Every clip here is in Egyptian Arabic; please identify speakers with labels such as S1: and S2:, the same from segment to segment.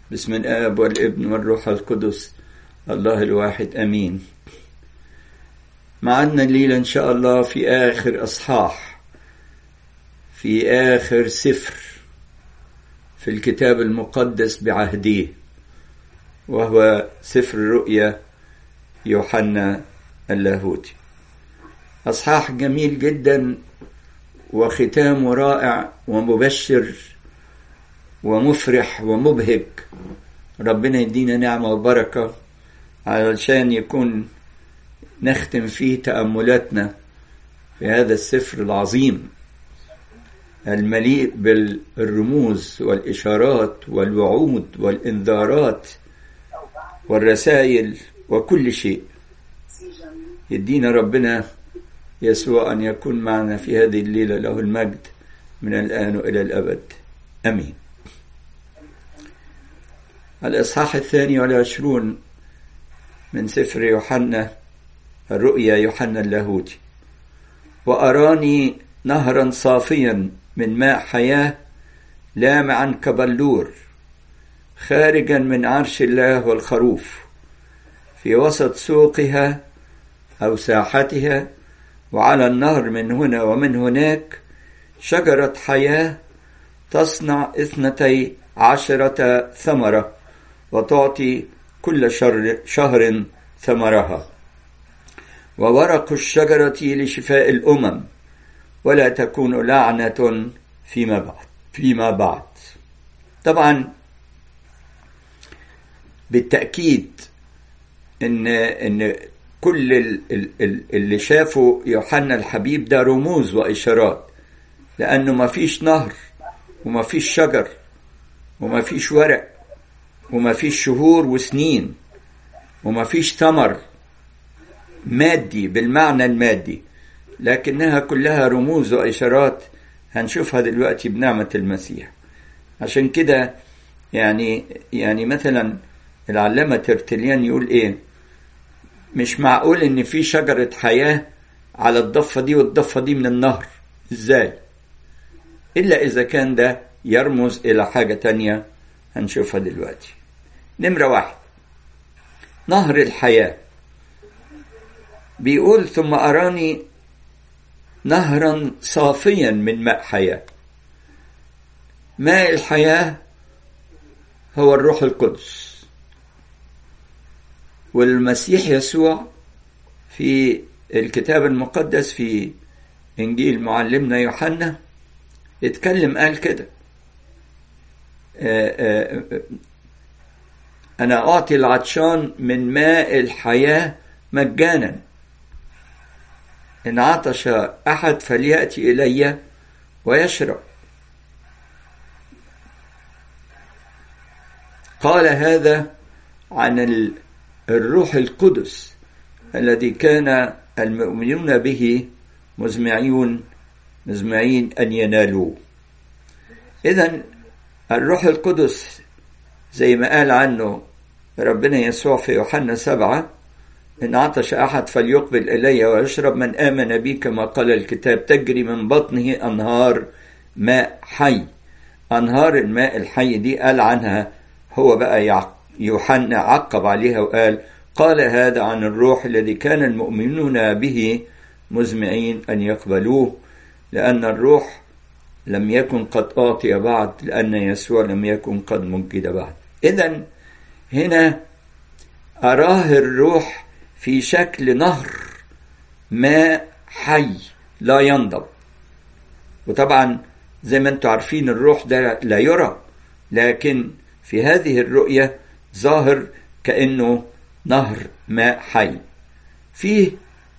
S1: بسم الآب والابن والروح القدس الله الواحد أمين معنا الليلة إن شاء الله في آخر أصحاح في آخر سفر في الكتاب المقدس بعهده وهو سفر الرؤيا يوحنا اللاهوتي أصحاح جميل جدا وختامه رائع ومبشر ومفرح ومبهج ربنا يدينا نعمة وبركة علشان يكون نختم فيه تأملاتنا في هذا السفر العظيم المليء بالرموز والإشارات والوعود والإنذارات والرسائل وكل شيء يدينا ربنا يسوع أن يكون معنا في هذه الليلة له المجد من الآن وإلى الأبد أمين الإصحاح الثاني والعشرون من سفر يوحنا الرؤيا يوحنا اللاهوتي وأراني نهرا صافيا من ماء حياة لامعا كبلور خارجا من عرش الله والخروف في وسط سوقها أو ساحتها وعلى النهر من هنا ومن هناك شجرة حياة تصنع اثنتي عشرة ثمرة وتعطي كل شهر, شهر ثمرها وورق الشجرة لشفاء الأمم ولا تكون لعنة فيما بعد فيما بعد طبعا بالتأكيد إن إن كل اللي شافوا يوحنا الحبيب ده رموز وإشارات لأنه ما فيش نهر وما فيش شجر وما فيش ورق وما فيش شهور وسنين وما فيش ثمر مادي بالمعنى المادي لكنها كلها رموز وإشارات هنشوفها دلوقتي بنعمة المسيح عشان كده يعني يعني مثلا العلامة ترتليان يقول ايه مش معقول ان في شجرة حياة على الضفة دي والضفة دي من النهر ازاي الا اذا كان ده يرمز الى حاجة تانية هنشوفها دلوقتي نمرة واحد نهر الحياة بيقول ثم أراني نهرا صافيا من ماء حياة ماء الحياة هو الروح القدس والمسيح يسوع في الكتاب المقدس في إنجيل معلمنا يوحنا اتكلم قال كده أنا أعطي العطشان من ماء الحياة مجانا إن عطش أحد فليأتي إلي ويشرب قال هذا عن الروح القدس الذي كان المؤمنون به مزمعون مزمعين أن ينالوه إذا الروح القدس زي ما قال عنه ربنا يسوع في يوحنا سبعة إن عطش أحد فليقبل إلي ويشرب من آمن بي كما قال الكتاب تجري من بطنه أنهار ماء حي أنهار الماء الحي دي قال عنها هو بقى يوحنا عقب عليها وقال قال هذا عن الروح الذي كان المؤمنون به مزمعين أن يقبلوه لأن الروح لم يكن قد أعطي بعد لأن يسوع لم يكن قد مجد بعد إذا هنا أراه الروح في شكل نهر ماء حي لا ينضب وطبعا زي ما انتم عارفين الروح ده لا يرى لكن في هذه الرؤية ظاهر كأنه نهر ماء حي فيه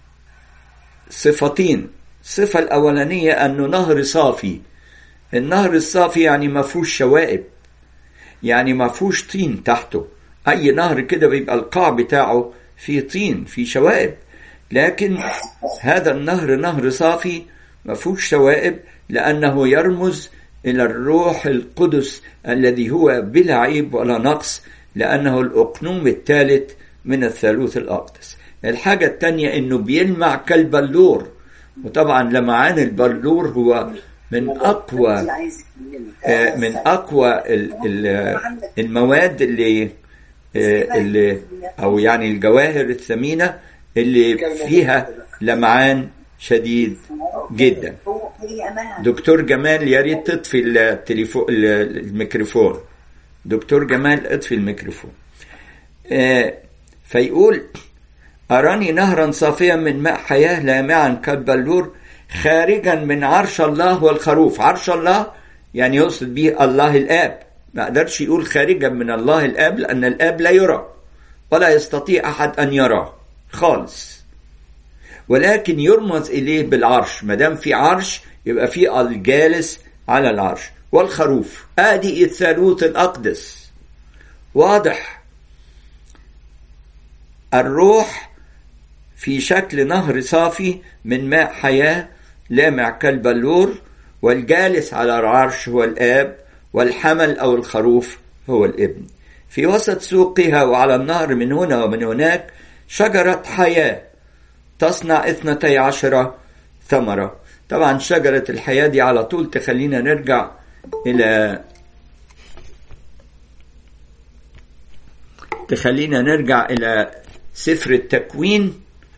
S1: صفتين الصفة الأولانية أنه نهر صافي النهر الصافي يعني ما فيهوش شوائب يعني ما فيهوش طين تحته أي نهر كده بيبقى القاع بتاعه فيه طين فيه شوائب لكن هذا النهر نهر صافي ما فيهوش شوائب لأنه يرمز إلى الروح القدس الذي هو بلا عيب ولا نقص لأنه الأقنوم الثالث من الثالوث الأقدس الحاجة الثانية إنه بيلمع كالبلور وطبعا لمعان البلور هو من أقوى من أقوى المواد اللي اللي أو يعني الجواهر الثمينة اللي فيها لمعان شديد جدا دكتور جمال يا ريت تطفي التليفون الميكروفون دكتور جمال اطفي الميكروفون فيقول أراني نهرا صافيا من ماء حياة لامعا كالبلور خارجا من عرش الله والخروف عرش الله يعني يقصد به الله الآب ما قدرش يقول خارجا من الله الآب لأن الآب لا يرى ولا يستطيع أحد أن يراه خالص ولكن يرمز إليه بالعرش ما دام في عرش يبقى في الجالس على العرش والخروف آدي الثالوث الأقدس واضح الروح في شكل نهر صافي من ماء حياة لامع كالبلور والجالس على العرش هو الآب والحمل أو الخروف هو الابن في وسط سوقها وعلى النهر من هنا ومن هناك شجرة حياة تصنع اثنتي عشرة ثمرة طبعا شجرة الحياة دي على طول تخلينا نرجع إلى تخلينا نرجع إلى سفر التكوين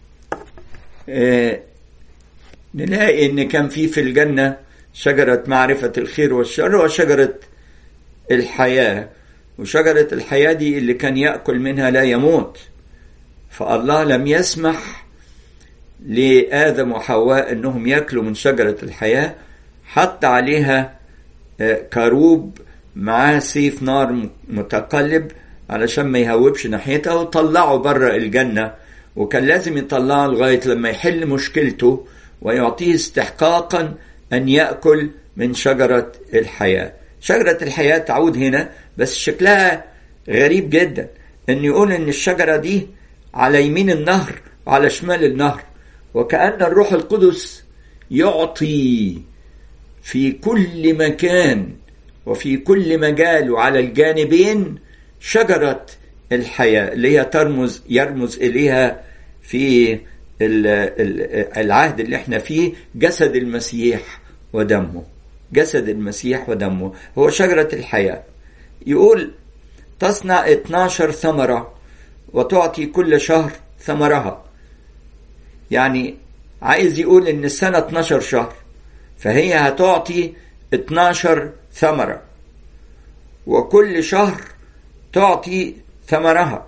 S1: آه نلاقي إن كان في في الجنة شجرة معرفة الخير والشر وشجرة الحياة وشجرة الحياة دي اللي كان يأكل منها لا يموت فالله لم يسمح لآدم وحواء أنهم يأكلوا من شجرة الحياة حط عليها كروب معاه سيف نار متقلب علشان ما يهوبش ناحيتها وطلعوا بره الجنة وكان لازم يطلعه لغاية لما يحل مشكلته ويعطيه استحقاقا أن يأكل من شجرة الحياة شجرة الحياة تعود هنا بس شكلها غريب جدا أن يقول أن الشجرة دي على يمين النهر وعلى شمال النهر وكأن الروح القدس يعطي في كل مكان وفي كل مجال وعلى الجانبين شجرة الحياة اللي هي ترمز يرمز إليها في العهد اللي احنا فيه جسد المسيح ودمه جسد المسيح ودمه هو شجرة الحياة يقول تصنع 12 ثمرة وتعطي كل شهر ثمرها يعني عايز يقول ان السنة 12 شهر فهي هتعطي 12 ثمرة وكل شهر تعطي ثمرها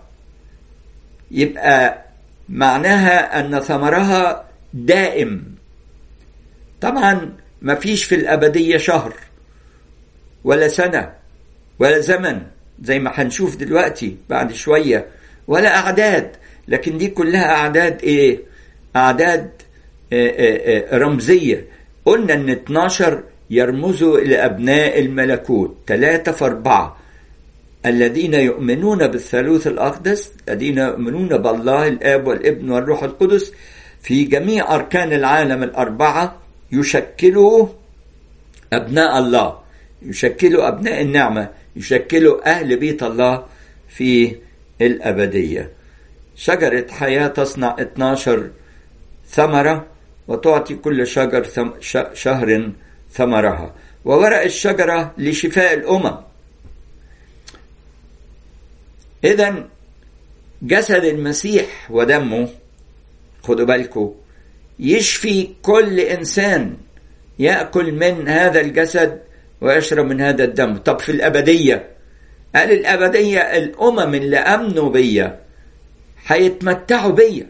S1: يبقى معناها ان ثمرها دائم طبعا ما فيش في الابديه شهر ولا سنه ولا زمن زي ما هنشوف دلوقتي بعد شويه ولا اعداد لكن دي كلها اعداد ايه اعداد رمزيه قلنا ان 12 يرمزوا الى ابناء الملكوت ثلاثه في اربعه الذين يؤمنون بالثالوث الأقدس الذين يؤمنون بالله الآب والابن والروح القدس في جميع أركان العالم الأربعة يشكلوا أبناء الله يشكلوا أبناء النعمة يشكلوا أهل بيت الله في الأبدية شجرة حياة تصنع 12 ثمرة وتعطي كل شجر ثم شهر ثمرها وورق الشجرة لشفاء الأمم إذا جسد المسيح ودمه خدوا بالكم يشفي كل إنسان يأكل من هذا الجسد ويشرب من هذا الدم طب في الأبدية قال الأبدية الأمم اللي أمنوا بيا هيتمتعوا بيا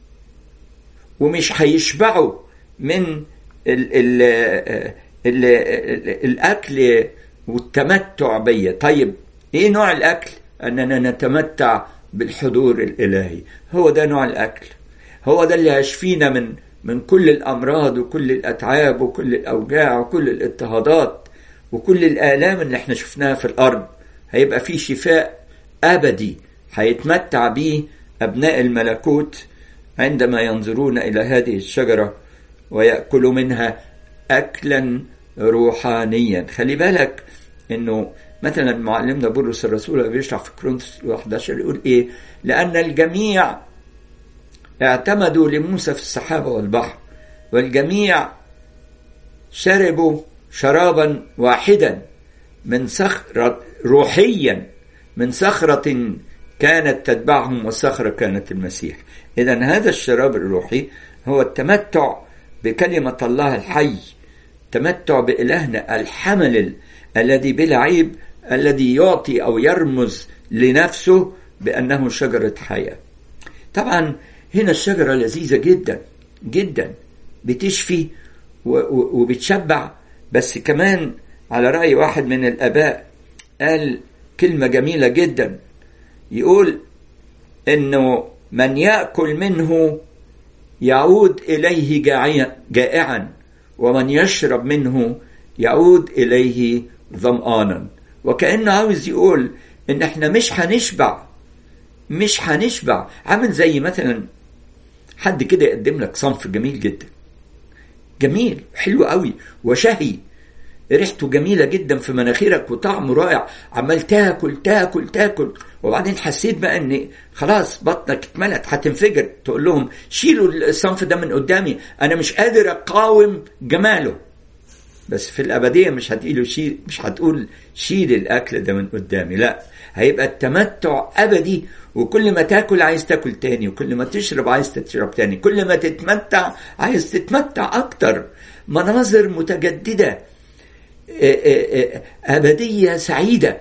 S1: ومش هيشبعوا من ال ال ال ال الأكل والتمتع بيا طيب إيه نوع الأكل أننا نتمتع بالحضور الإلهي هو ده نوع الأكل هو ده اللي هيشفينا من من كل الأمراض وكل الأتعاب وكل الأوجاع وكل الاضطهادات وكل الآلام اللي احنا شفناها في الأرض هيبقى في شفاء أبدي هيتمتع به أبناء الملكوت عندما ينظرون إلى هذه الشجرة ويأكلوا منها أكلا روحانيا خلي بالك إنه مثلا معلمنا بولس الرسول بيشرح في كورنثوس 11 يقول ايه؟ لأن الجميع اعتمدوا لموسى في السحابة والبحر والجميع شربوا شرابا واحدا من صخرة روحيا من صخرة كانت تتبعهم والصخرة كانت المسيح إذا هذا الشراب الروحي هو التمتع بكلمة الله الحي تمتع بإلهنا الحمل الذي بلا عيب الذي يعطي أو يرمز لنفسه بأنه شجرة حياة طبعا هنا الشجرة لذيذة جدا جدا بتشفي وبتشبع بس كمان على رأي واحد من الآباء قال كلمة جميلة جدا يقول إنه من يأكل منه يعود إليه جائعا ومن يشرب منه يعود إليه ظمآنا وكأنه عاوز يقول إن إحنا مش هنشبع مش هنشبع عامل زي مثلا حد كده يقدم لك صنف جميل جدا جميل حلو قوي وشهي ريحته جميلة جدا في مناخيرك وطعمه رائع عمال تاكل تاكل تاكل وبعدين حسيت بقى ان خلاص بطنك اتملت هتنفجر تقول لهم شيلوا الصنف ده من قدامي انا مش قادر اقاوم جماله بس في الابديه مش هتقول شيل مش هتقول شيل الاكل ده من قدامي لا هيبقى التمتع ابدي وكل ما تاكل عايز تاكل تاني وكل ما تشرب عايز تشرب تاني كل ما تتمتع عايز تتمتع اكتر مناظر متجدده ابديه سعيده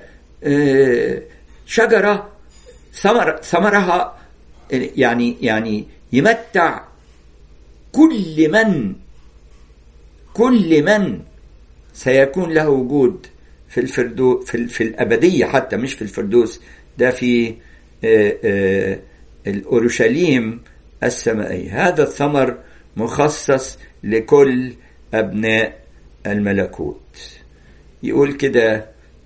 S1: شجره ثمر ثمرها يعني يعني يمتع كل من كل من سيكون له وجود في الفردو في, في الابديه حتى مش في الفردوس ده في الاورشليم السمائيه هذا الثمر مخصص لكل ابناء الملكوت يقول كده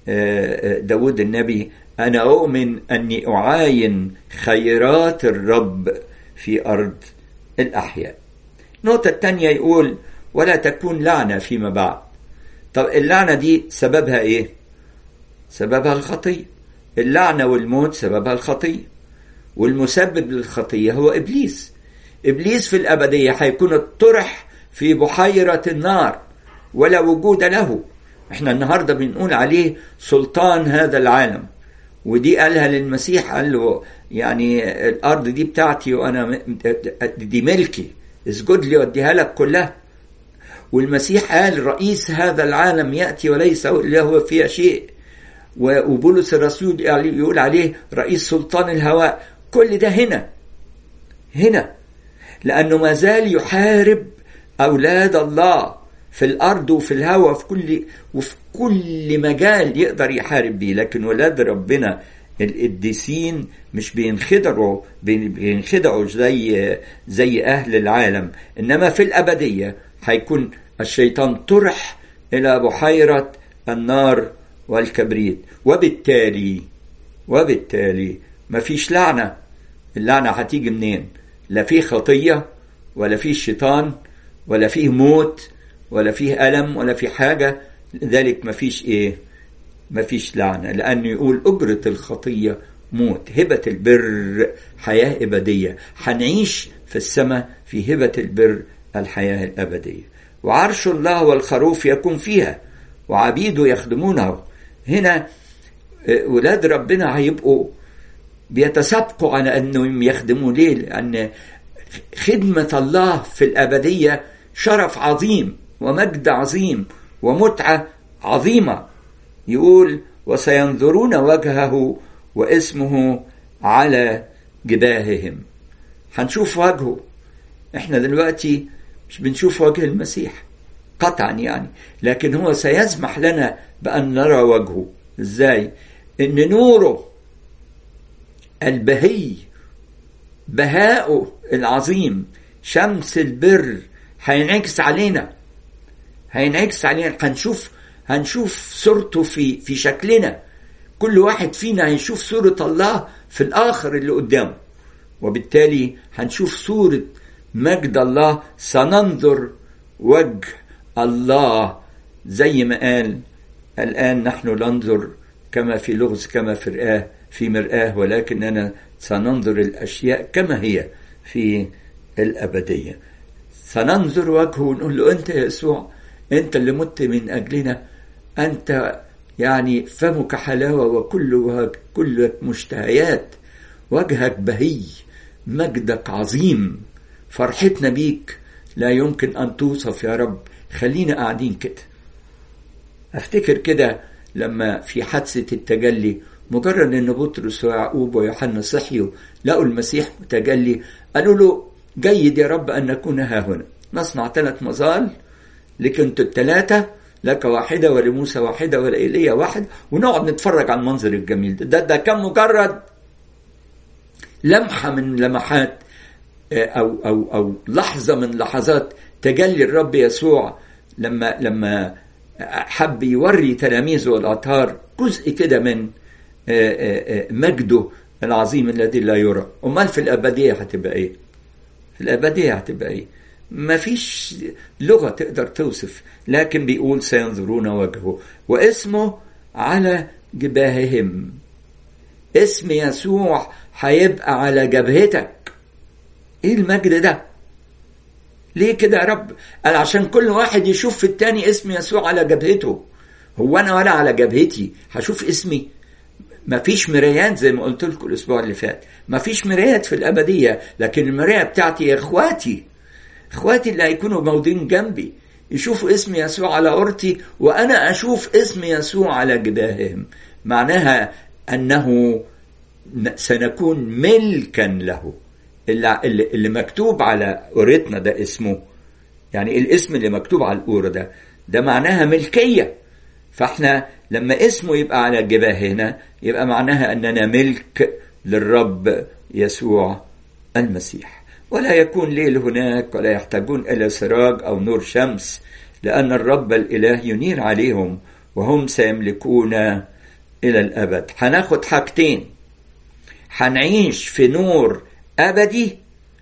S1: داود النبي أنا أؤمن أني أعاين خيرات الرب في أرض الأحياء النقطة الثانية يقول ولا تكون لعنة فيما بعد طب اللعنة دي سببها إيه؟ سببها الخطية اللعنة والموت سببها الخطية والمسبب للخطية هو إبليس إبليس في الأبدية هيكون الطرح في بحيرة النار ولا وجود له احنا النهاردة بنقول عليه سلطان هذا العالم ودي قالها للمسيح قال له يعني الارض دي بتاعتي وانا دي ملكي اسجد لي واديها لك كلها والمسيح قال رئيس هذا العالم ياتي وليس له فيها شيء وبولس الرسول يقول عليه رئيس سلطان الهواء كل ده هنا هنا لانه ما زال يحارب اولاد الله في الارض وفي الهواء في كل وفي كل مجال يقدر يحارب بيه لكن ولاد ربنا القديسين مش بينخدعوا بينخدعوا زي زي اهل العالم انما في الابديه هيكون الشيطان طرح الى بحيره النار والكبريت وبالتالي وبالتالي مفيش لعنه اللعنه هتيجي منين لا في خطيه ولا في شيطان ولا فيه موت ولا فيه ألم ولا في حاجة لذلك ما فيش إيه ما فيش لعنة لأنه يقول أجرة الخطية موت هبة البر حياة أبدية هنعيش في السماء في هبة البر الحياة الأبدية وعرش الله والخروف يكون فيها وعبيده يخدمونه هنا ولاد ربنا هيبقوا بيتسابقوا على أنهم يخدموا ليه لأن خدمة الله في الأبدية شرف عظيم ومجد عظيم ومتعة عظيمة يقول وسينظرون وجهه واسمه على جباههم هنشوف وجهه احنا دلوقتي مش بنشوف وجه المسيح قطعا يعني لكن هو سيسمح لنا بأن نرى وجهه ازاي ان نوره البهي بهاؤه العظيم شمس البر هينعكس علينا هينعكس علينا هنشوف هنشوف صورته في في شكلنا كل واحد فينا هيشوف صورة الله في الآخر اللي قدامه وبالتالي هنشوف صورة مجد الله سننظر وجه الله زي ما قال الآن نحن ننظر كما في لغز كما في مرآة في مرآة ولكننا سننظر الأشياء كما هي في الأبدية سننظر وجهه ونقول له أنت يا يسوع أنت اللي مت من أجلنا أنت يعني فمك حلاوة وكل كلك مشتهيات وجهك بهي مجدك عظيم فرحتنا بيك لا يمكن أن توصف يا رب خلينا قاعدين كده أفتكر كده لما في حادثة التجلي مجرد أن بطرس ويعقوب ويوحنا صحيوا لقوا المسيح متجلي قالوا له جيد يا رب أن نكون ها هنا نصنع ثلاث مظال لك انتوا الثلاثة لك واحدة ولموسى واحدة ولإيليا واحد ونقعد نتفرج على المنظر الجميل ده ده, ده كان مجرد لمحة من لمحات أو أو أو لحظة من لحظات تجلي الرب يسوع لما لما حب يوري تلاميذه الأطهار جزء كده من مجده العظيم الذي لا يرى أمال في الأبدية هتبقى إيه في الأبدية هتبقى إيه ما فيش لغة تقدر توصف لكن بيقول سينظرون وجهه واسمه على جباههم اسم يسوع هيبقى على جبهتك ايه المجد ده ليه كده يا رب قال عشان كل واحد يشوف في التاني اسم يسوع على جبهته هو انا ولا على جبهتي هشوف اسمي مفيش مرايات زي ما قلت لكم الاسبوع اللي فات مفيش مرايات في الابديه لكن المرايه بتاعتي يا اخواتي اخواتي اللي هيكونوا موجودين جنبي يشوفوا اسم يسوع على أورتي وأنا أشوف اسم يسوع على جباههم معناها أنه سنكون ملكا له اللي, اللي مكتوب على أورتنا ده اسمه يعني الاسم اللي مكتوب على الأورة ده ده معناها ملكية فاحنا لما اسمه يبقى على جباهنا يبقى معناها أننا ملك للرب يسوع المسيح ولا يكون ليل هناك ولا يحتاجون إلى سراج أو نور شمس لأن الرب الإله ينير عليهم وهم سيملكون إلى الأبد هناخد حاجتين هنعيش في نور أبدي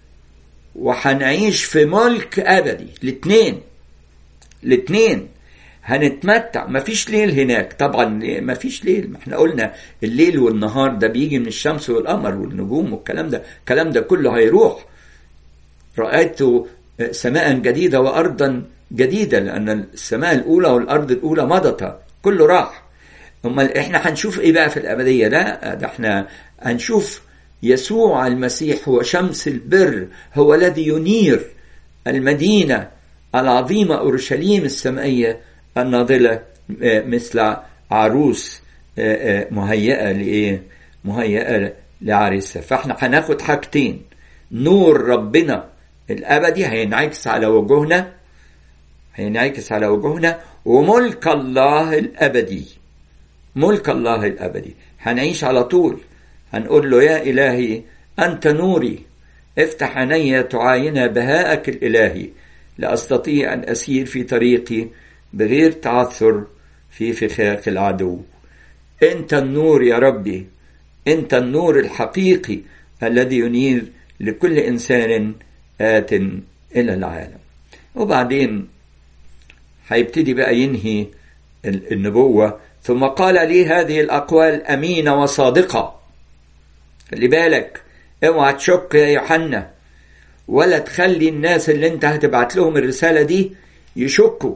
S1: وهنعيش في ملك أبدي الاتنين الاتنين هنتمتع مفيش ليل هناك طبعا مفيش ليل ما احنا قلنا الليل والنهار ده بيجي من الشمس والقمر والنجوم والكلام ده الكلام ده كله هيروح رأيت سماء جديدة وأرضا جديدة لأن السماء الأولى والأرض الأولى مضت كله راح أمال إحنا هنشوف إيه بقى في الأبدية لا ده إحنا هنشوف يسوع المسيح هو شمس البر هو الذي ينير المدينة العظيمة أورشليم السمائية الناضلة مثل عروس مهيئة لإيه؟ مهيئة لعريسها فإحنا هناخد حاجتين نور ربنا الأبدي هينعكس على وجوهنا هينعكس على وجوهنا وملك الله الأبدي ملك الله الأبدي هنعيش على طول هنقول له يا إلهي أنت نوري افتح عيني تعاين بهاءك الإلهي لأستطيع أن أسير في طريقي بغير تعثر في فخاخ العدو أنت النور يا ربي أنت النور الحقيقي الذي ينير لكل إنسان آت إلى العالم وبعدين هيبتدي بقى ينهي النبوة ثم قال لي هذه الأقوال أمينة وصادقة خلي بالك اوعى تشك يا يوحنا ولا تخلي الناس اللي انت هتبعت لهم الرسالة دي يشكوا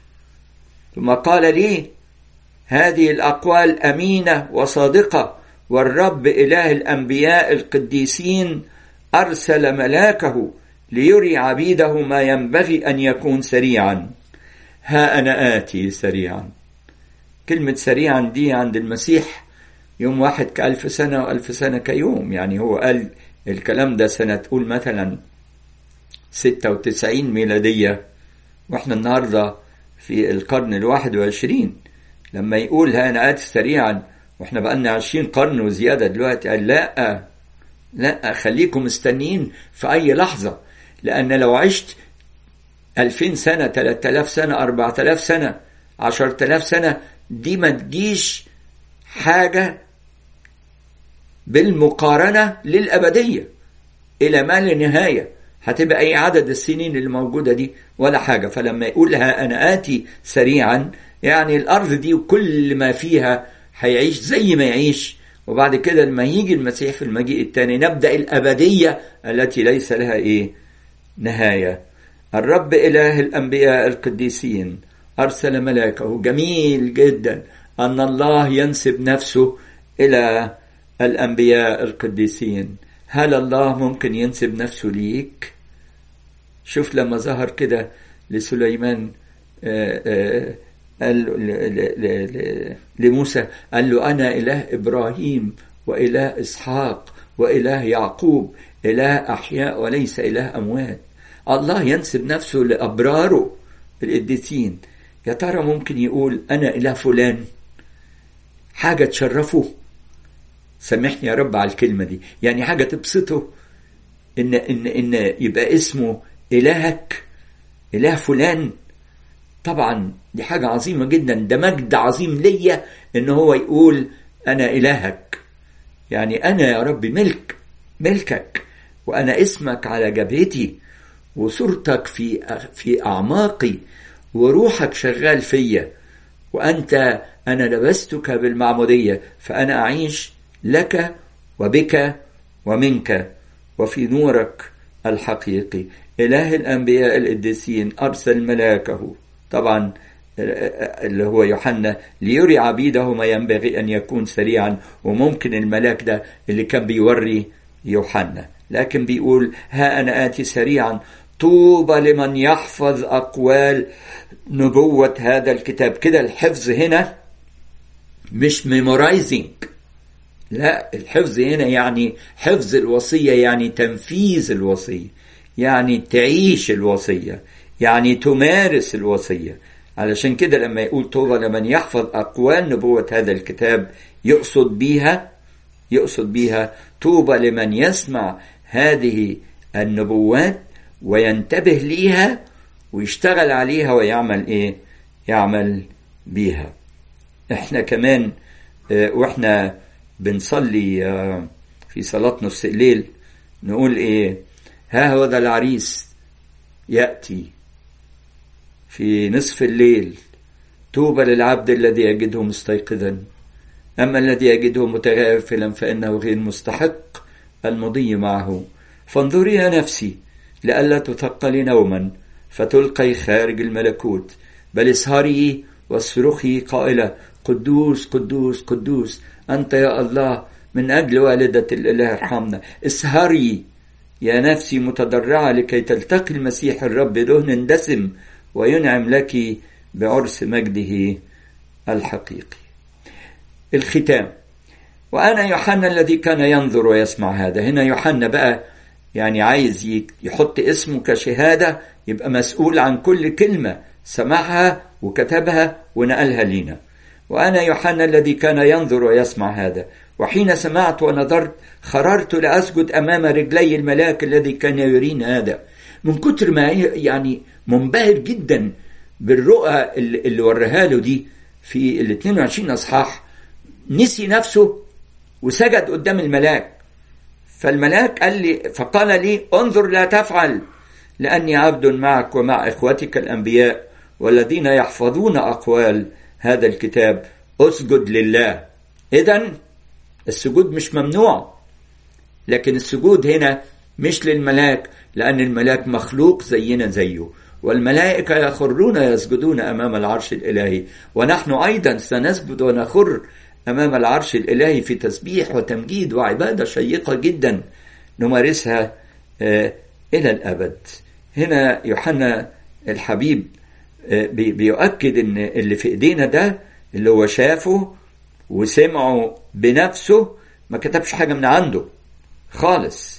S1: ثم قال لي هذه الأقوال أمينة وصادقة والرب إله الأنبياء القديسين أرسل ملاكه ليري عبيده ما ينبغي أن يكون سريعا ها أنا آتي سريعا كلمة سريعا دي عند المسيح يوم واحد كألف سنة وألف سنة كيوم يعني هو قال الكلام ده سنة تقول مثلا ستة وتسعين ميلادية واحنا النهاردة في القرن الواحد وعشرين لما يقول ها أنا آتي سريعا واحنا بقالنا عشرين قرن وزيادة دلوقتي قال لا لا خليكم مستنيين في أي لحظة لأن لو عشت ألفين سنة تلات آلاف سنة أربعة آلاف سنة عشرة آلاف سنة دي ما تجيش حاجة بالمقارنة للأبدية إلى ما لا نهاية هتبقى أي عدد السنين اللي موجودة دي ولا حاجة فلما يقولها أنا آتي سريعا يعني الأرض دي وكل ما فيها هيعيش زي ما يعيش وبعد كده لما يجي المسيح في المجيء الثاني نبدأ الأبدية التي ليس لها إيه نهاية الرب إله الأنبياء القديسين أرسل ملاكه جميل جدا أن الله ينسب نفسه إلى الأنبياء القديسين هل الله ممكن ينسب نفسه ليك شوف لما ظهر كده لسليمان قال لموسى قال له أنا إله إبراهيم وإله إسحاق وإله يعقوب إله أحياء وليس إله أموات الله ينسب نفسه لأبراره القديسين يا ترى ممكن يقول أنا إله فلان حاجة تشرفه سامحني يا رب على الكلمة دي يعني حاجة تبسطه إن إن إن يبقى اسمه إلهك إله فلان طبعا دي حاجة عظيمة جدا ده مجد عظيم ليا إن هو يقول أنا إلهك يعني أنا يا رب ملك ملكك وأنا اسمك على جبهتي وصورتك في في أعماقي وروحك شغال فيا وأنت أنا لبستك بالمعمودية فأنا أعيش لك وبك ومنك وفي نورك الحقيقي إله الأنبياء القديسين أرسل ملاكه طبعا اللي هو يوحنا ليري عبيده ما ينبغي أن يكون سريعا وممكن الملاك ده اللي كان بيوري يوحنا لكن بيقول ها أنا آتي سريعا طوبى لمن يحفظ أقوال نبوة هذا الكتاب كده الحفظ هنا مش ميمورايزنج لا الحفظ هنا يعني حفظ الوصية يعني تنفيذ الوصية يعني تعيش الوصية يعني تمارس الوصية علشان كده لما يقول طوبى لمن يحفظ أقوال نبوة هذا الكتاب يقصد بيها يقصد بيها طوبى لمن يسمع هذه النبوات وينتبه ليها ويشتغل عليها ويعمل ايه يعمل بيها احنا كمان اه واحنا بنصلي اه في صلاة نص الليل نقول ايه ها هو ذا العريس يأتي في نصف الليل توبى للعبد الذي يجده مستيقظا أما الذي يجده متغافلا فإنه غير مستحق المضي معه فانظري يا نفسي لئلا تثقلي نوما فتلقي خارج الملكوت بل اسهري واصرخي قائلة قدوس قدوس قدوس أنت يا الله من أجل والدة الإله ارحمنا اسهري يا نفسي متضرعة لكي تلتقي المسيح الرب دهن دسم وينعم لك بعرس مجده الحقيقي الختام وأنا يوحنا الذي كان ينظر ويسمع هذا هنا يوحنا بقى يعني عايز يحط اسمه كشهادة يبقى مسؤول عن كل كلمة سمعها وكتبها ونقلها لنا وأنا يوحنا الذي كان ينظر ويسمع هذا وحين سمعت ونظرت خررت لأسجد أمام رجلي الملاك الذي كان يرينا هذا من كتر ما يعني منبهر جدا بالرؤى اللي وريها له دي في ال 22 أصحاح نسي نفسه وسجد قدام الملاك فالملاك قال لي فقال لي انظر لا تفعل لأني عبد معك ومع إخوتك الأنبياء والذين يحفظون أقوال هذا الكتاب أسجد لله إذا السجود مش ممنوع لكن السجود هنا مش للملاك لأن الملاك مخلوق زينا زيه والملائكة يخرون يسجدون أمام العرش الإلهي ونحن أيضا سنسجد ونخر أمام العرش الإلهي في تسبيح وتمجيد وعبادة شيقة جدا نمارسها إلى الأبد هنا يوحنا الحبيب بيؤكد ان اللي في ايدينا ده اللي هو شافه وسمعه بنفسه ما كتبش حاجه من عنده خالص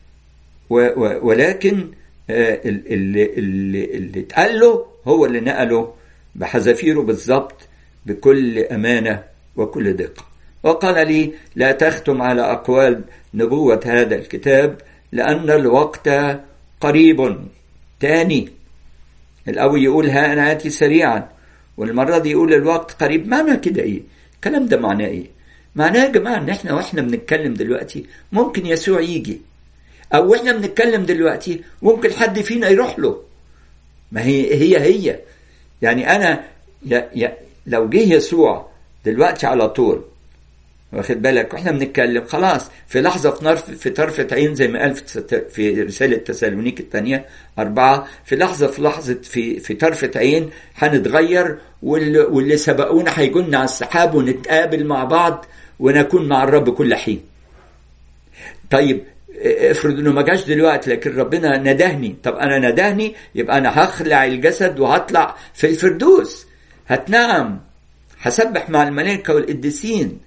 S1: ولكن اللي, اللي, اللي اتقال له هو اللي نقله بحذافيره بالظبط بكل امانه وكل دقه وقال لي لا تختم على اقوال نبوه هذا الكتاب لان الوقت قريب تاني الأول يقول ها أنا آتي سريعا والمرة دي يقول الوقت قريب معنى كده إيه الكلام ده معناه إيه معناه يا جماعة إن إحنا وإحنا بنتكلم دلوقتي ممكن يسوع يجي أو وإحنا بنتكلم دلوقتي ممكن حد فينا يروح له ما هي هي هي يعني أنا يا يا لو جه يسوع دلوقتي على طول واخد بالك واحنا بنتكلم خلاص في لحظه في نرف في طرفه عين زي ما قال في في رساله تسالونيك الثانيه اربعه في لحظه في لحظه في في طرفه عين هنتغير واللي, واللي سبقونا هيجونا على السحاب ونتقابل مع بعض ونكون مع الرب كل حين. طيب افرض انه ما جاش دلوقتي لكن ربنا ندهني طب انا ندهني يبقى انا هخلع الجسد وهطلع في الفردوس هتنعم هسبح مع الملائكه والقديسين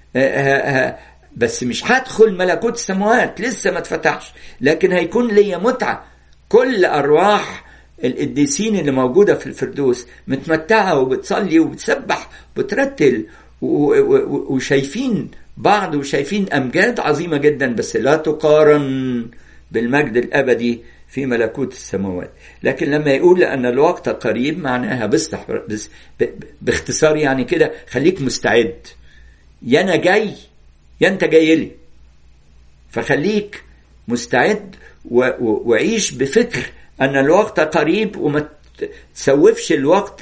S1: بس مش هدخل ملكوت السماوات لسه ما اتفتحش لكن هيكون ليا متعه كل ارواح القديسين اللي موجوده في الفردوس متمتعه وبتصلي وبتسبح وبترتل وشايفين بعض وشايفين امجاد عظيمه جدا بس لا تقارن بالمجد الابدي في ملكوت السماوات لكن لما يقول ان الوقت قريب معناها بصح بس باختصار يعني كده خليك مستعد يا انا جاي يا انت جاي لي فخليك مستعد وعيش بفكر ان الوقت قريب وما تسوفش الوقت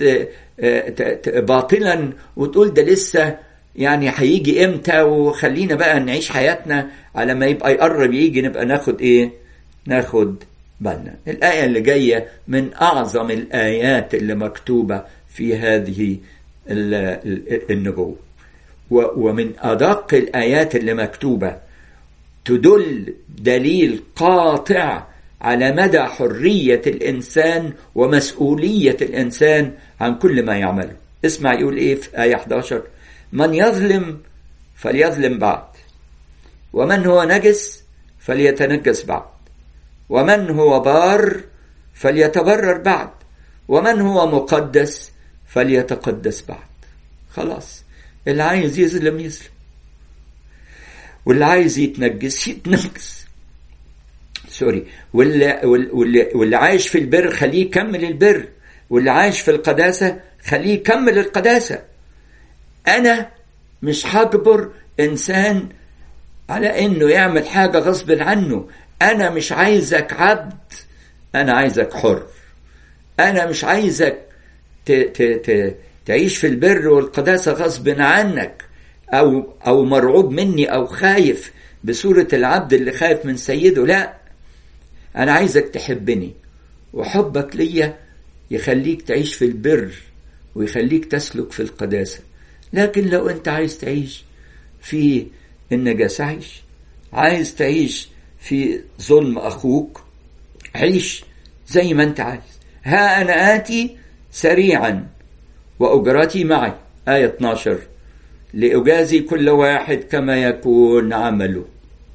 S1: باطلا وتقول ده لسه يعني هيجي امتى وخلينا بقى نعيش حياتنا على ما يبقى يقرب يجي نبقى ناخد ايه ناخد بالنا الآية اللي جاية من أعظم الآيات اللي مكتوبة في هذه النبوة ومن أدق الآيات اللي مكتوبة تدل دليل قاطع على مدى حرية الإنسان ومسؤولية الإنسان عن كل ما يعمله اسمع يقول إيه في آية 11 من يظلم فليظلم بعد ومن هو نجس فليتنجس بعد ومن هو بار فليتبرر بعد ومن هو مقدس فليتقدس بعد خلاص اللي عايز يظلم يظلم واللي عايز يتنجس يتنجس سوري واللي, واللي, واللي عايش في البر خليه يكمل البر واللي عايش في القداسة خليه يكمل القداسة أنا مش هجبر إنسان على إنه يعمل حاجة غصب عنه أنا مش عايزك عبد أنا عايزك حر أنا مش عايزك ت ت ت تعيش في البر والقداسة غصب عنك أو أو مرعوب مني أو خايف بصورة العبد اللي خايف من سيده لا أنا عايزك تحبني وحبك ليا يخليك تعيش في البر ويخليك تسلك في القداسة لكن لو أنت عايز تعيش في النجاسة عيش عايز تعيش في ظلم أخوك عيش زي ما أنت عايز ها أنا آتي سريعا وأجرتي معي آية 12 لأجازي كل واحد كما يكون عمله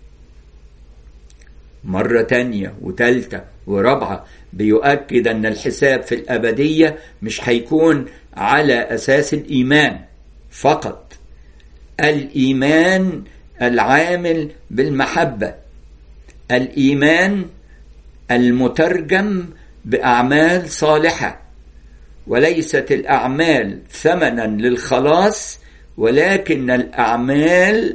S1: مرة تانية وتالتة ورابعة بيؤكد أن الحساب في الأبدية مش هيكون على أساس الإيمان فقط الإيمان العامل بالمحبة الإيمان المترجم بأعمال صالحة وليست الأعمال ثمنا للخلاص ولكن الأعمال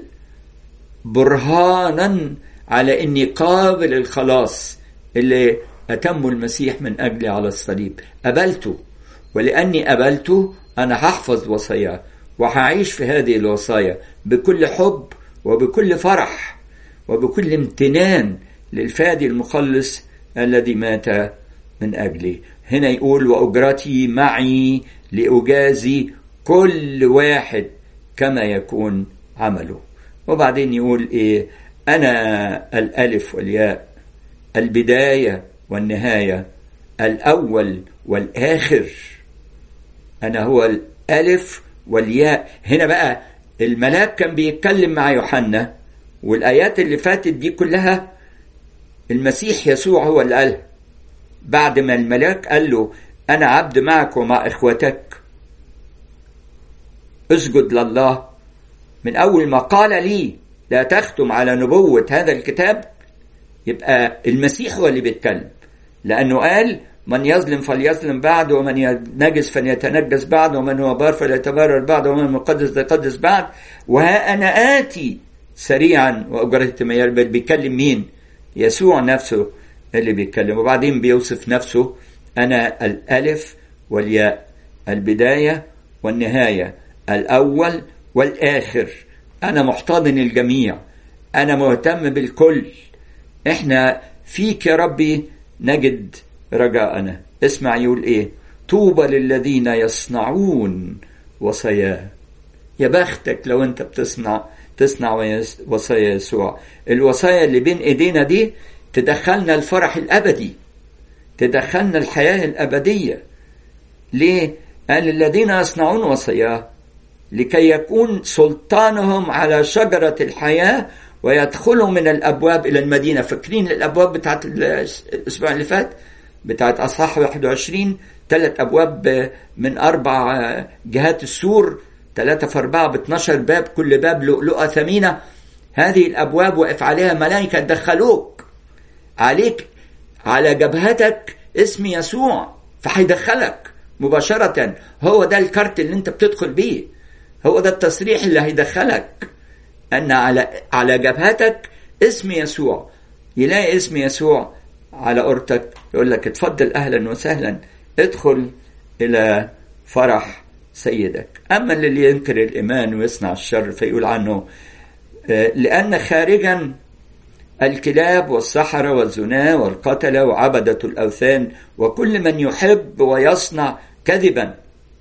S1: برهانا على إني قابل الخلاص اللي أتم المسيح من أجلي على الصليب قبلته ولأني قبلته أنا هحفظ وصاياه وهعيش في هذه الوصايا بكل حب وبكل فرح وبكل امتنان للفادي المخلص الذي مات من أجلي هنا يقول وأجرتي معي لأجازي كل واحد كما يكون عمله وبعدين يقول إيه أنا الألف والياء البداية والنهاية الأول والآخر أنا هو الألف والياء هنا بقى الملاك كان بيتكلم مع يوحنا والآيات اللي فاتت دي كلها المسيح يسوع هو اللي قالها بعد ما الملاك قال له أنا عبد معك ومع إخوتك اسجد لله من أول ما قال لي لا تختم على نبوة هذا الكتاب يبقى المسيح هو اللي بيتكلم لأنه قال من يظلم فليظلم بعد ومن ينجس فليتنجس بعد ومن هو بار فليتبرر بعد ومن مقدس يقدس بعد وها أنا آتي سريعا وأجرت بل بيكلم مين يسوع نفسه اللي بيتكلم وبعدين بيوصف نفسه أنا الألف والياء البداية والنهاية الأول والآخر أنا محتضن الجميع أنا مهتم بالكل إحنا فيك يا ربي نجد رجاءنا اسمع يقول إيه طوبى للذين يصنعون وصاياه يا بختك لو أنت بتصنع تصنع وصايا يسوع الوصايا اللي بين ايدينا دي تدخلنا الفرح الابدي تدخلنا الحياه الابديه ليه قال الذين يصنعون وصاياه لكي يكون سلطانهم على شجره الحياه ويدخلوا من الابواب الى المدينه فاكرين الابواب بتاعت الاسبوع اللي فات بتاعت اصحاح 21 ثلاث ابواب من اربع جهات السور ثلاثة في أربعة ب 12 باب كل باب لؤلؤة ثمينة هذه الأبواب وقف عليها ملائكة دخلوك عليك على جبهتك اسم يسوع فهيدخلك مباشرة هو ده الكارت اللي انت بتدخل بيه هو ده التصريح اللي هيدخلك أن على على جبهتك اسم يسوع يلاقي اسم يسوع على قرتك يقول لك اتفضل أهلا وسهلا ادخل إلى فرح سيدك أما اللي ينكر الإيمان ويصنع الشر فيقول عنه لأن خارجا الكلاب والسحرة والزنا والقتلة وعبدة الأوثان وكل من يحب ويصنع كذبا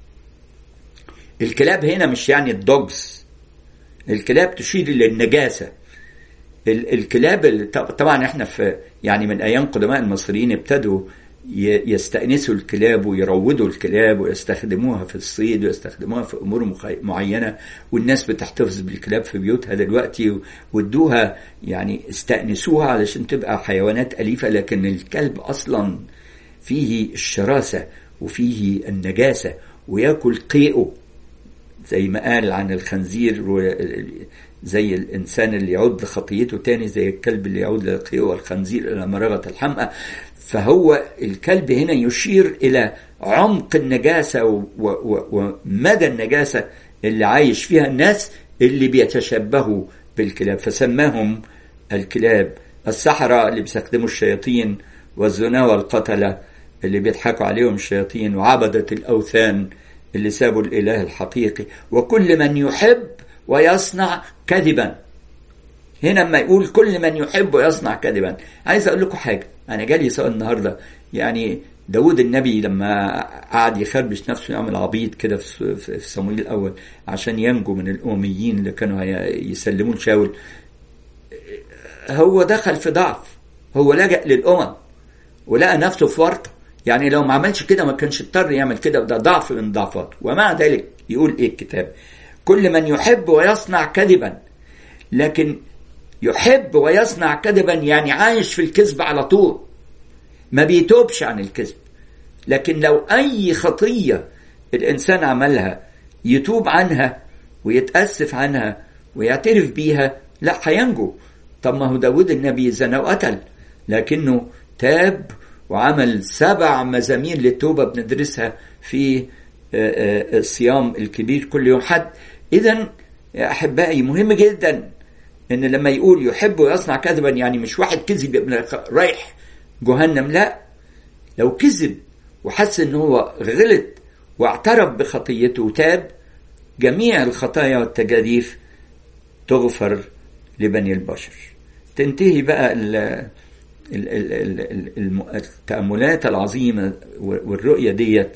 S1: الكلاب هنا مش يعني الدوجز الكلاب تشير للنجاسة الكلاب طبعا احنا في يعني من ايام قدماء المصريين ابتدوا يستأنسوا الكلاب ويروضوا الكلاب ويستخدموها في الصيد ويستخدموها في أمور معينة والناس بتحتفظ بالكلاب في بيوتها دلوقتي وادوها يعني استأنسوها علشان تبقى حيوانات أليفة لكن الكلب أصلا فيه الشراسة وفيه النجاسة وياكل قيئه زي ما قال عن الخنزير زي الإنسان اللي يعود لخطيته تاني زي الكلب اللي يعود لقيئه والخنزير إلى مرغة الحمأة فهو الكلب هنا يشير إلى عمق النجاسة ومدى النجاسة اللي عايش فيها الناس اللي بيتشبهوا بالكلاب فسماهم الكلاب السحرة اللي بيستخدموا الشياطين والزنا والقتلة اللي بيضحكوا عليهم الشياطين وعبدة الأوثان اللي سابوا الإله الحقيقي وكل من يحب ويصنع كذبا هنا لما يقول كل من يحب ويصنع كذبا عايز اقول لكم حاجه انا جالي سؤال النهارده يعني داود النبي لما قعد يخربش نفسه يعمل عبيط كده في صمويل الاول عشان ينجو من الامميين اللي كانوا يسلمون شاول هو دخل في ضعف هو لجأ للامم ولقى نفسه في ورطه يعني لو ما عملش كده ما كانش اضطر يعمل كده وده ضعف من ضعفاته ومع ذلك يقول ايه الكتاب كل من يحب ويصنع كذبا لكن يحب ويصنع كذبا يعني عايش في الكذب على طول ما بيتوبش عن الكذب لكن لو اي خطيه الانسان عملها يتوب عنها ويتاسف عنها ويعترف بيها لا هينجو طب ما هو داود النبي زنى وقتل لكنه تاب وعمل سبع مزامير للتوبة بندرسها في الصيام الكبير كل يوم حد إذا يا أحبائي مهم جدا إن لما يقول يحب ويصنع كذبا يعني مش واحد كذب يبقى رايح جهنم لا لو كذب وحس إن هو غلط واعترف بخطيته وتاب جميع الخطايا والتجاديف تغفر لبني البشر تنتهي بقى ال التأملات العظيمة والرؤية ديت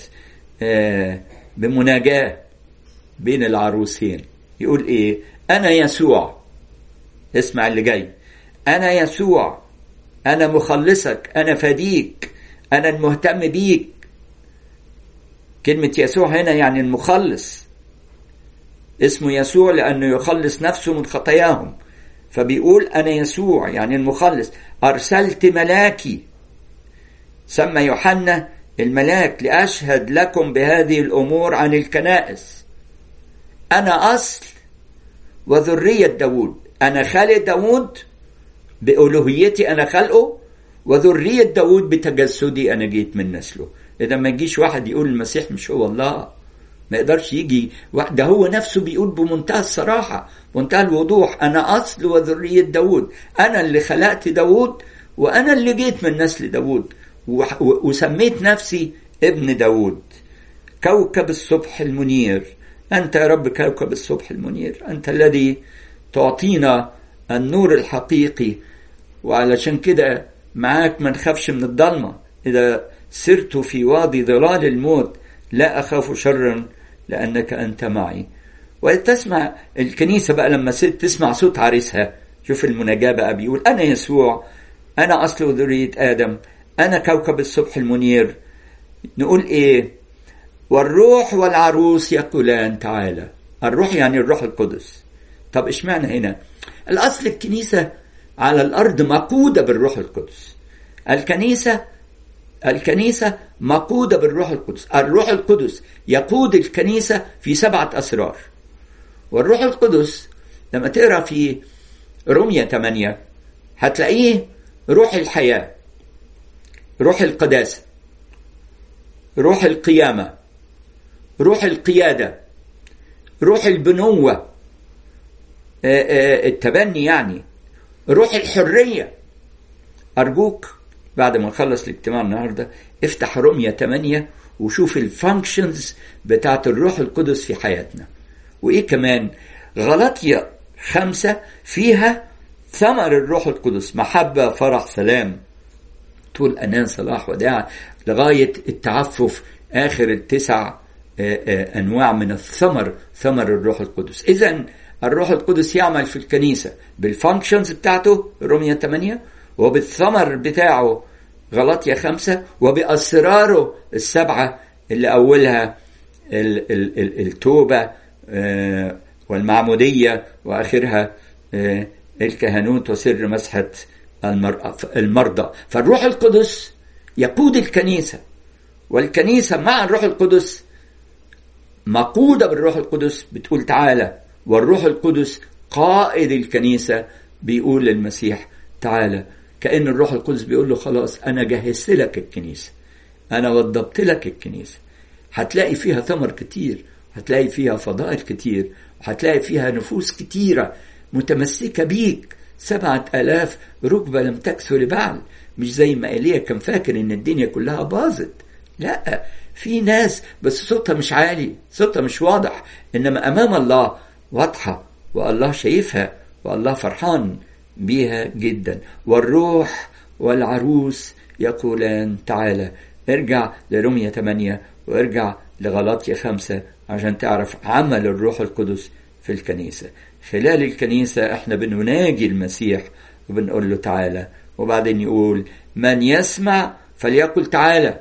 S1: بمناجاة بين العروسين يقول ايه انا يسوع اسمع اللي جاي انا يسوع انا مخلصك انا فديك انا المهتم بيك كلمة يسوع هنا يعني المخلص اسمه يسوع لأنه يخلص نفسه من خطاياهم فبيقول أنا يسوع يعني المخلص أرسلت ملاكي سمى يوحنا الملاك لأشهد لكم بهذه الأمور عن الكنائس أنا أصل وذرية داود أنا خالق داود بألوهيتي أنا خلقه وذرية داود بتجسدي أنا جيت من نسله إذا ما يجيش واحد يقول المسيح مش هو الله ما يقدرش يجي ده هو نفسه بيقول بمنتهى الصراحة منتهى الوضوح أنا أصل وذرية داود أنا اللي خلقت داود وأنا اللي جيت من نسل داود وسميت نفسي ابن داود كوكب الصبح المنير أنت يا رب كوكب الصبح المنير أنت الذي تعطينا النور الحقيقي وعلشان كده معاك ما نخافش من الضلمة إذا سرت في وادي ظلال الموت لا أخاف شرا لأنك أنت معي وتسمع الكنيسة بقى لما تسمع صوت عريسها شوف المناجاة بقى بيقول أنا يسوع أنا أصل ذرية آدم أنا كوكب الصبح المنير نقول إيه والروح والعروس يقولان تعالى الروح يعني الروح القدس طب اشمعنى هنا الأصل الكنيسة على الأرض مقودة بالروح القدس الكنيسة الكنيسة مقودة بالروح القدس الروح القدس يقود الكنيسة في سبعة أسرار والروح القدس لما تقرأ في رمية 8 هتلاقيه روح الحياة روح القداسة روح القيامة روح القيادة روح البنوة التبني يعني روح الحرية أرجوك بعد ما نخلص الاجتماع النهاردة افتح رمية 8 وشوف الفانكشنز بتاعت الروح القدس في حياتنا وإيه كمان غلطية خمسة فيها ثمر الروح القدس محبة فرح سلام طول أنان صلاح وداع لغاية التعفف آخر التسع أنواع من الثمر ثمر الروح القدس إذا الروح القدس يعمل في الكنيسة بالفانكشنز بتاعته رومية 8 وبالثمر بتاعه غلطية خمسة وبأسراره السبعة اللي أولها التوبة والمعمودية وآخرها الكهنوت وسر مسحة المرضى فالروح القدس يقود الكنيسة والكنيسة مع الروح القدس مقودة بالروح القدس بتقول تعالى والروح القدس قائد الكنيسة بيقول للمسيح تعالى كأن الروح القدس بيقول له خلاص أنا جهزت لك الكنيسة أنا وضبت لك الكنيسة هتلاقي فيها ثمر كتير هتلاقي فيها فضائل كتير وهتلاقي فيها نفوس كتيرة متمسكة بيك سبعة آلاف ركبة لم تكثر بعل مش زي ما إيليا كان فاكر إن الدنيا كلها باظت لا في ناس بس صوتها مش عالي صوتها مش واضح إنما أمام الله واضحة والله شايفها والله فرحان بيها جدا والروح والعروس يقولان تعالى ارجع لرمية 8 وارجع لغلاطية 5 عشان تعرف عمل الروح القدس في الكنيسة خلال الكنيسة احنا بنناجي المسيح وبنقول له تعالى وبعدين يقول من يسمع فليقل تعالى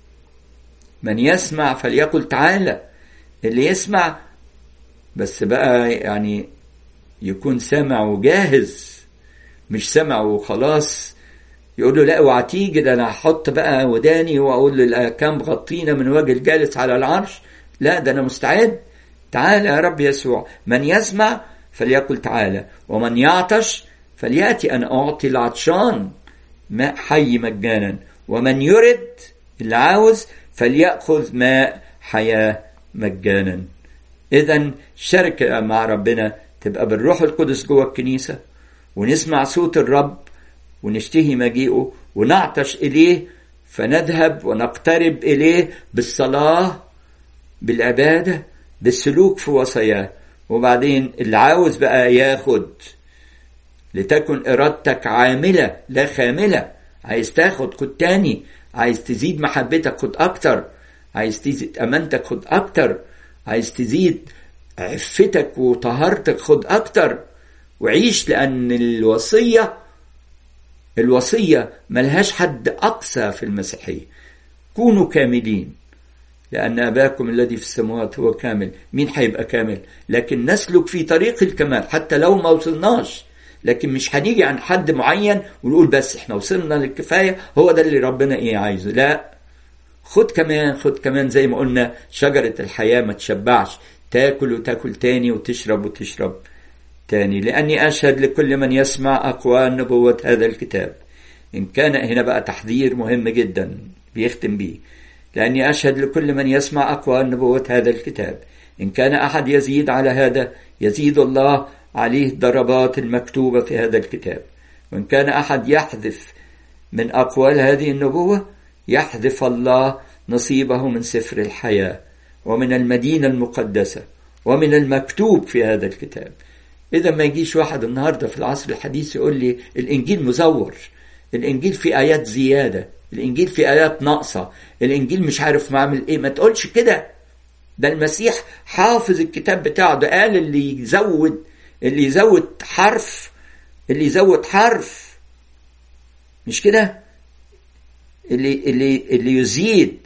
S1: من يسمع فليقل تعالى اللي يسمع بس بقى يعني يكون سامع وجاهز مش سامع وخلاص يقول له لا اوعى تيجي ده انا هحط بقى وداني واقول للكام غطينا من وجه الجالس على العرش لا ده انا مستعد تعالى يا رب يسوع من يسمع فليقل تعالى ومن يعطش فلياتي انا اعطي العطشان ماء حي مجانا ومن يرد اللي عاوز فليأخذ ماء حياة مجانا إذا شركة مع ربنا تبقى بالروح القدس جوه الكنيسة ونسمع صوت الرب ونشتهي مجيئه ونعطش إليه فنذهب ونقترب إليه بالصلاة بالعبادة بالسلوك في وصاياه وبعدين اللي عاوز بقى ياخد لتكن إرادتك عاملة لا خاملة عايز تاخد خد تاني عايز تزيد محبتك خد أكتر عايز تزيد أمانتك خد أكتر عايز تزيد عفتك وطهارتك خد أكتر وعيش لأن الوصية الوصية ملهاش حد أقصى في المسيحية كونوا كاملين لأن أباكم الذي في السماوات هو كامل مين هيبقى كامل لكن نسلك في طريق الكمال حتى لو ما وصلناش لكن مش هنيجي عن حد معين ونقول بس احنا وصلنا للكفاية هو ده اللي ربنا ايه عايزه لا خد كمان خد كمان زي ما قلنا شجرة الحياة ما تشبعش تاكل وتاكل تاني وتشرب وتشرب تاني لأني أشهد لكل من يسمع أقوال نبوة هذا الكتاب إن كان هنا بقى تحذير مهم جدا بيختم بيه لأني أشهد لكل من يسمع أقوال نبوة هذا الكتاب إن كان أحد يزيد على هذا يزيد الله عليه الضربات المكتوبة في هذا الكتاب وإن كان أحد يحذف من أقوال هذه النبوة يحذف الله نصيبه من سفر الحياة ومن المدينة المقدسة ومن المكتوب في هذا الكتاب إذا ما يجيش واحد النهاردة في العصر الحديث يقول لي الإنجيل مزور الإنجيل فيه آيات زيادة الإنجيل فيه آيات ناقصة الإنجيل مش عارف معمل إيه ما تقولش كده ده المسيح حافظ الكتاب بتاعه ده قال اللي يزود اللي يزود حرف اللي يزود حرف مش كده اللي اللي اللي يزيد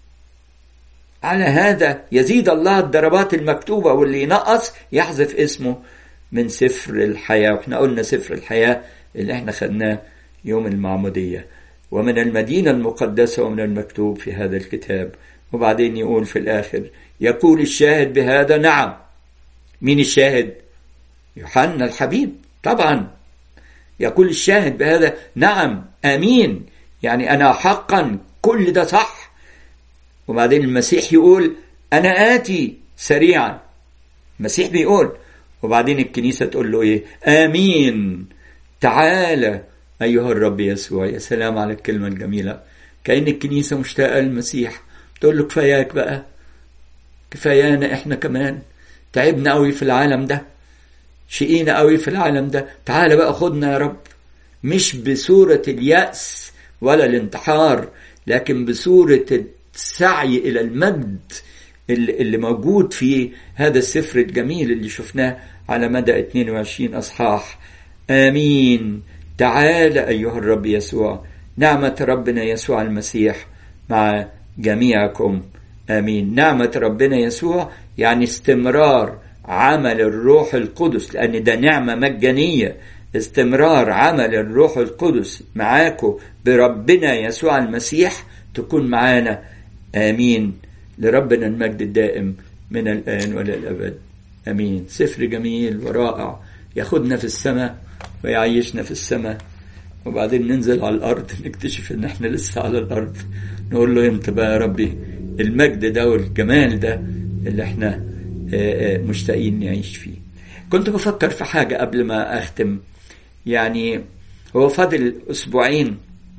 S1: على هذا يزيد الله الضربات المكتوبة واللي ينقص يحذف اسمه من سفر الحياة واحنا قلنا سفر الحياة اللي احنا خدناه يوم المعمودية ومن المدينة المقدسة ومن المكتوب في هذا الكتاب وبعدين يقول في الآخر يقول الشاهد بهذا نعم مين الشاهد يوحنا الحبيب طبعا يقول الشاهد بهذا نعم امين يعني انا حقا كل ده صح وبعدين المسيح يقول انا اتي سريعا المسيح بيقول وبعدين الكنيسه تقول له ايه امين تعالى ايها الرب يسوع يا سلام على الكلمه الجميله كأن الكنيسة مشتاقة للمسيح تقول له كفاياك بقى كفايانا احنا كمان تعبنا قوي في العالم ده شقينا قوي في العالم ده تعال بقى خدنا يا رب مش بصورة اليأس ولا الانتحار لكن بصورة السعي إلى المجد اللي موجود في هذا السفر الجميل اللي شفناه على مدى 22 أصحاح آمين تعال أيها الرب يسوع نعمة ربنا يسوع المسيح مع جميعكم آمين نعمة ربنا يسوع يعني استمرار عمل الروح القدس لأن ده نعمة مجانية استمرار عمل الروح القدس معاكم بربنا يسوع المسيح تكون معانا آمين لربنا المجد الدائم من الآن وإلى الأبد آمين سفر جميل ورائع ياخدنا في السماء ويعيشنا في السماء وبعدين ننزل على الأرض نكتشف إن إحنا لسه على الأرض نقول له إمتى بقى يا ربي المجد ده والجمال ده اللي إحنا مشتاقين نعيش فيه كنت بفكر في حاجة قبل ما أختم يعني هو فاضل أسبوعين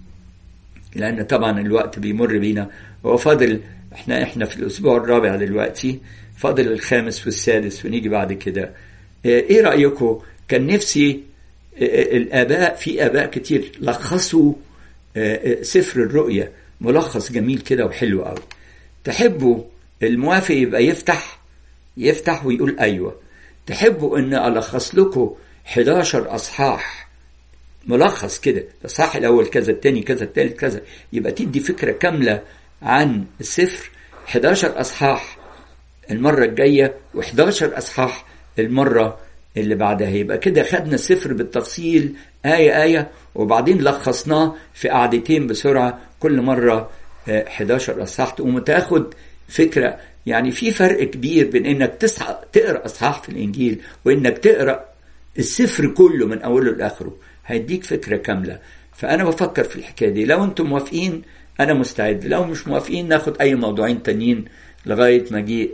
S1: لأن طبعا الوقت بيمر بينا هو فاضل احنا احنا في الأسبوع الرابع دلوقتي فاضل الخامس والسادس ونيجي بعد كده ايه رأيكم كان نفسي الآباء في آباء كتير لخصوا سفر الرؤية ملخص جميل كده وحلو قوي تحبوا الموافق يبقى يفتح يفتح ويقول أيوة تحبوا أن ألخص لكم 11 أصحاح ملخص كده الصح الأول كذا التاني كذا التالت كذا يبقى تدي فكرة كاملة عن السفر 11 أصحاح المرة الجاية و11 أصحاح المرة اللي بعدها يبقى كده خدنا السفر بالتفصيل آية آية وبعدين لخصناه في قعدتين بسرعة كل مرة 11 أصحاح تقوم تاخد فكرة يعني في فرق كبير بين انك تصحى تقرا اصحاح في الانجيل وانك تقرا السفر كله من اوله لاخره هيديك فكره كامله فانا بفكر في الحكايه دي لو انتم موافقين انا مستعد لو مش موافقين ناخد اي موضوعين تانيين لغايه مجيء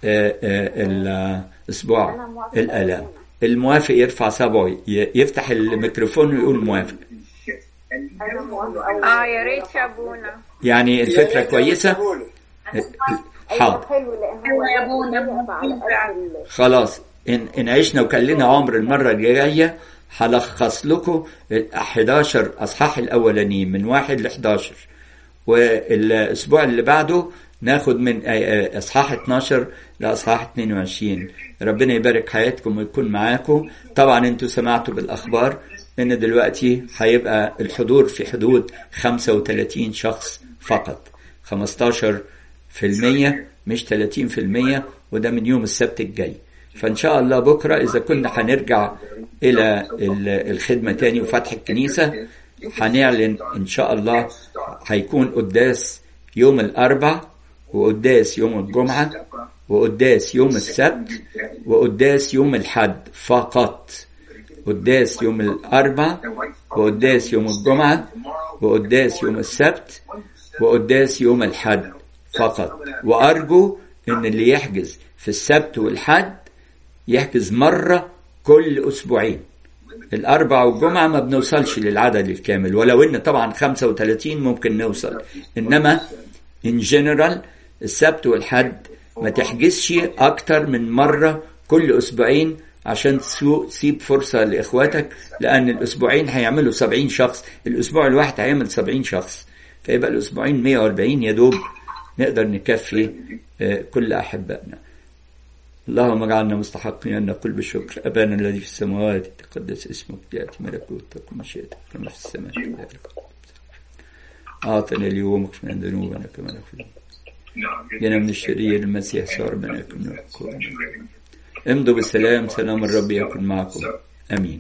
S1: الاسبوع الالام الموافق يرفع صبعه يفتح الميكروفون ويقول موافق
S2: اه يا ريت يا ابونا
S1: يعني الفكره كويسه حاضر خلاص إن, إن عشنا وكان لنا عمر المرة الجاية هلخص لكم ال 11 أصحاح الأولانيين من واحد ل 11 والأسبوع اللي بعده ناخد من أصحاح 12 لأصحاح 22 ربنا يبارك حياتكم ويكون معاكم طبعا انتوا سمعتوا بالأخبار إن دلوقتي هيبقى الحضور في حدود 35 شخص فقط 15 في المية مش 30 في المية وده من يوم السبت الجاي فإن شاء الله بكرة إذا كنا هنرجع إلى الخدمة تاني وفتح الكنيسة هنعلن إن شاء الله هيكون قداس يوم الأربع وقداس يوم الجمعة وقداس يوم السبت وقداس يوم الحد فقط قداس يوم الأربع وقداس يوم الجمعة وقداس يوم السبت وقداس يوم الحد فقط وأرجو إن اللي يحجز في السبت والحد يحجز مرة كل أسبوعين الأربع والجمعة ما بنوصلش للعدد الكامل ولو إن طبعا 35 ممكن نوصل إنما إن جنرال السبت والحد ما تحجزش أكتر من مرة كل أسبوعين عشان تسيب فرصة لإخواتك لأن الأسبوعين هيعملوا 70 شخص الأسبوع الواحد هيعمل 70 شخص فيبقى الأسبوعين 140 يا دوب نقدر نكفي كل أحبائنا اللهم اجعلنا مستحقين أن نقول بالشكر أبانا الذي في السماوات تقدس اسمك يأتي ملكوتك ومشيئتك كما في السماء كذلك أعطنا اليوم اغفر لنا ذنوبنا كما نغفر جنا من الشرير المسيح صار ربنا يكون امضوا بالسلام سلام الرب يكن معكم امين